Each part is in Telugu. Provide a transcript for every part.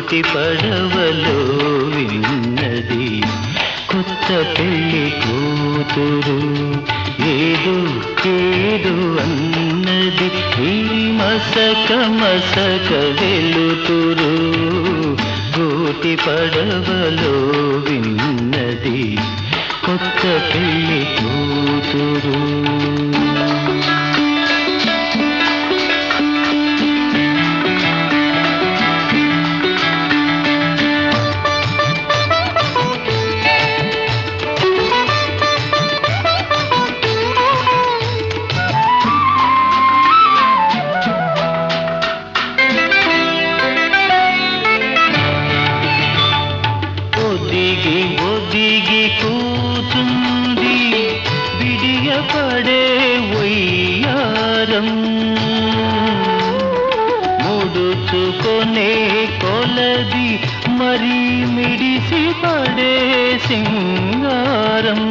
గూటి పడవలో విన్నది కొత్త పెళ్లి కూతురు ఏదో ఏదో అన్నది ఈ మసక మసక వెలుతురు గూటి పడవలో విన్నది కొత్త పెళ్లి కూతురు ఒదిగి ఒదిగి కూచుంది విడియపడే వయ్యారం ముడుచుకొనే కొలది మరి మిడిసి పడే సింగారం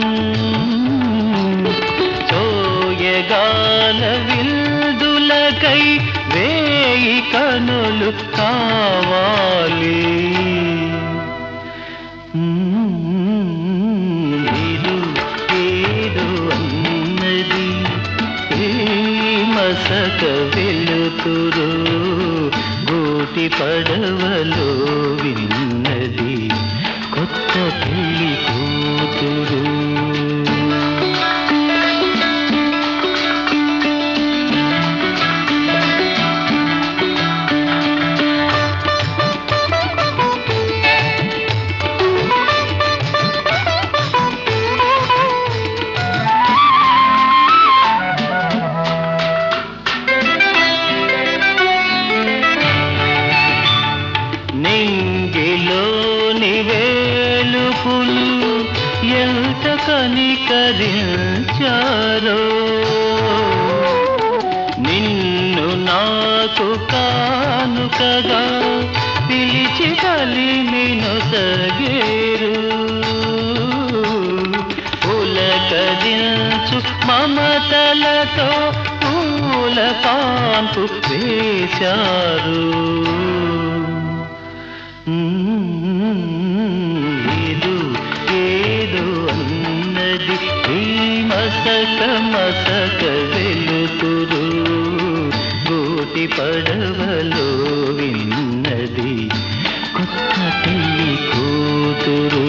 చోయగాల విల్దులకై వేయి కనులు కావాలి ఏదో ఏదో అన్నది ఏ మసక వెలుతురు గోటి పడవలో విన్నది కొత్త పెళ్లి కూతురు నింగిలోని వేలుపులు ఎంత కనికరించారో నిన్ను నాకు కానుకగా పిలిచి కలిమిను సగేరు పులకరించు మమతలతో పూల కాంపు వేశారు ఏదో ఏదో అన్నది ఈ మసక మసక వెలుతురు గోటి పడవలో విన్నది కొత్త పెళ్లి కూతురు